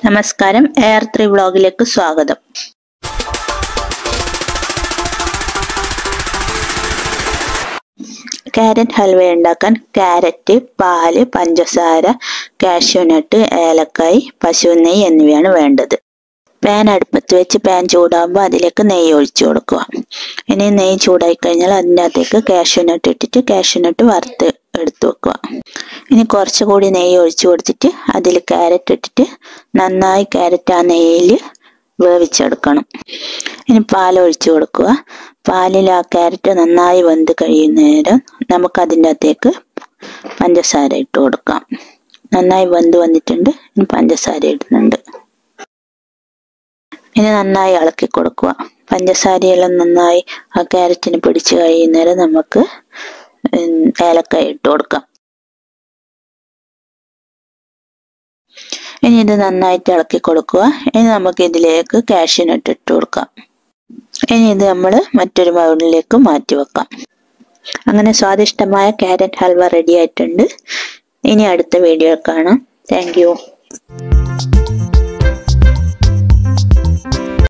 നമസ്കാരം air three വ്ളോഗിലേക്ക് സ്വാഗതം ക്യാരറ്റ് ഹൽവ ഉണ്ടാക്കാൻ ക്യാരറ്റ് പാല് പഞ്ചസാര കാഷ്യൂനട്ട് ഏലക്കായ് പശുനെയ്യ് എന്നിവയാണ് വേണ്ടത് പാൻ അടുപ്പത്ത് വെച്ച് പാൻ ചൂടാകുമ്പോൾ അതിലേക്ക് നെയ്യ് ഒഴിച്ചു കൊടുക്കുക ഇനി നെയ്യ് ചൂടായി കഴിഞ്ഞാൽ അതിൻ്റെ അകത്തേക്ക് കാഷ്യൂനട്ട് ഇട്ടിട്ട് കാഷ്യൂനട്ട് വറുത്ത് എടുത്തു വെക്കുക ഇനി കുറച്ചുകൂടി നെയ്യ് ഒഴിച്ചു കൊടുത്തിട്ട് അതിൽ ക്യാരറ്റ് ഇട്ടിട്ട് നന്നായി ക്യാരറ്റ് ആ നെയ്യിൽ വേവിച്ചെടുക്കണം ഇനി പാൽ ഒഴിച്ചു കൊടുക്കുക പാലിൽ ആ ക്യാരറ്റ് നന്നായി വെന്ത് കഴിയുന്നേരം നമുക്ക് അതിൻ്റെ അകത്തേക്ക് പഞ്ചസാര ഇട്ട് കൊടുക്കാം നന്നായി വെന്ത് വന്നിട്ടുണ്ട് ഇനി പഞ്ചസാര ഇടുന്നുണ്ട് ഇനി നന്നായി ഇളക്കി കൊടുക്കുക പഞ്ചസാരയെല്ലാം നന്നായി ആ ക്യാരറ്റിന് പിടിച്ച് കഴിയുന്നേരം നമുക്ക് ഏലക്കായ ഇട്ട് കൊടുക്കാം ഇനി ഇത് നന്നായിട്ട് ഇളക്കി കൊടുക്കുക ഇനി നമുക്ക് ഇതിലേക്ക് കാഷ്യൂനട്ട് ഇട്ട് കൊടുക്കാം ഇനി ഇത് നമ്മൾ മറ്റൊരു ബൗളിലേക്ക് മാറ്റി വെക്കാം അങ്ങനെ സ്വാദിഷ്ടമായ ക്യാരറ്റ് ഹൽവ റെഡി ആയിട്ടുണ്ട് ഇനി അടുത്ത വീഡിയോ കാണാം താങ്ക്